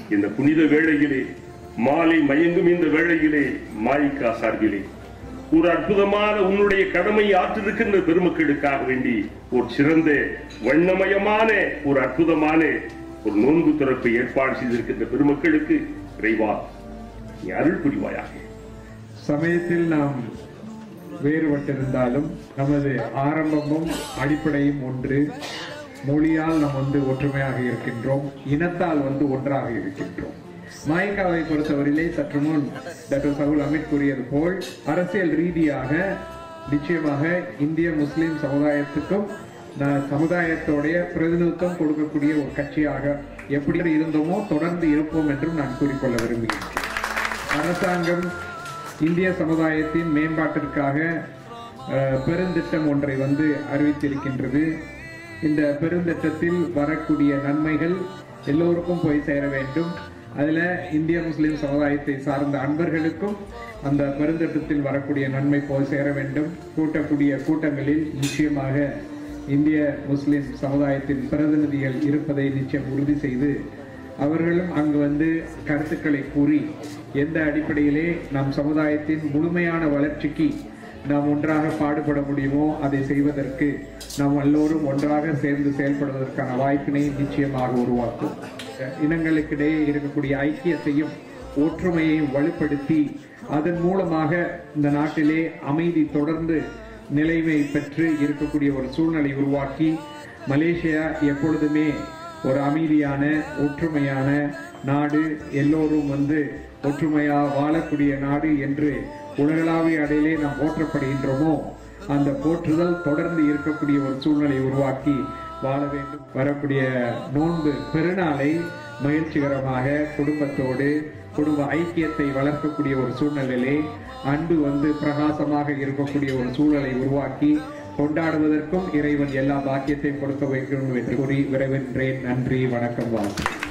இந்த புனித வேளையிலே மாலை மயங்கும் இந்த வேளையிலே மாயிக்கா சார்பிலே ஒரு அற்புதமான உன்னுடைய கடமை ஆற்றிருக்கின்ற பெருமக்களுக்காக வேண்டி ஒரு சிறந்த வண்ணமயமான ஒரு அற்புதமான ஒரு நோன்பு திறப்பை ஏற்பாடு செய்திருக்கின்ற பெருமக்களுக்கு இறைவா நீ அருள் புரிவாயாக சமயத்தில் நாம் வேறுபட்டிருந்தாலும் நமது ஆரம்பமும் அடிப்படையும் ஒன்று மொழியால் நாம் வந்து ஒற்றுமையாக இருக்கின்றோம் இனத்தால் வந்து ஒன்றாக இருக்கின்றோம் மாய்காவை பொறுத்தவரையிலே சற்று முன் டாக்டர் சவுல் அமித் கூறியது போல் அரசியல் ரீதியாக நிச்சயமாக இந்திய முஸ்லிம் சமுதாயத்துக்கும் ந- சமுதாயத்தோடைய பிரதிநிதித்துவம் கொடுக்கக்கூடிய ஒரு கட்சியாக எப்படி இருந்தோமோ தொடர்ந்து இருப்போம் என்றும் நான் கூறிக்கொள்ள விரும்புகிறேன் அரசாங்கம் இந்திய சமுதாயத்தின் மேம்பாட்டிற்காக அஹ், பெருந்திட்டம் ஒன்றை வந்து அறிவித்திருக்கின்றது இந்த பெருந்திட்டத்தில் வரக்கூடிய நன்மைகள் எல்லோருக்கும் போய் சேர வேண்டும் அதில் இந்திய முஸ்லிம் சமுதாயத்தை சார்ந்த அன்பர்களுக்கும் அந்த பெருந்திட்டத்தில் வரக்கூடிய நன்மை போய் சேர வேண்டும் கூட்டக்கூடிய கூட்டங்களில் நிச்சயமாக இந்திய முஸ்லிம் சமுதாயத்தின் பிரதிநிதிகள் இருப்பதை நிச்சயம் உறுதி செய்து அவர்களும் அங்கு வந்து கருத்துக்களை கூறி எந்த அடிப்படையிலே நம் சமுதாயத்தின் முழுமையான வளர்ச்சிக்கு நாம் ஒன்றாக பாடுபட முடியுமோ அதை செய்வதற்கு நாம் எல்லோரும் ஒன்றாக சேர்ந்து செயல்படுவதற்கான வாய்ப்பினை நிச்சயமாக உருவாக்கும் இனங்களுக்கிடையே இருக்கக்கூடிய ஐக்கியத்தையும் ஒற்றுமையையும் வலுப்படுத்தி அதன் மூலமாக இந்த நாட்டிலே அமைதி தொடர்ந்து நிலைமை பெற்று இருக்கக்கூடிய ஒரு சூழ்நிலை உருவாக்கி மலேசியா எப்பொழுதுமே ஒரு அமைதியான ஒற்றுமையான நாடு எல்லோரும் வந்து ஒற்றுமையா வாழக்கூடிய நாடு என்று உலகளாவிய அடையிலே நாம் போற்றப்படுகின்றோமோ அந்த போற்றுதல் தொடர்ந்து இருக்கக்கூடிய ஒரு சூழ்நிலை உருவாக்கி வாழ வேண்டும் வரக்கூடிய நோன்பு பெருநாளை மகிழ்ச்சிகரமாக குடும்பத்தோடு குடும்ப ஐக்கியத்தை வளர்க்கக்கூடிய ஒரு சூழ்நிலையிலே அன்பு வந்து பிரகாசமாக இருக்கக்கூடிய ஒரு சூழலை உருவாக்கி கொண்டாடுவதற்கும் இறைவன் எல்லா பாக்கியத்தையும் கொடுக்க வேண்டும் என்று கூறி விரைவென்றேன் நன்றி வணக்கம் வாழ்த்து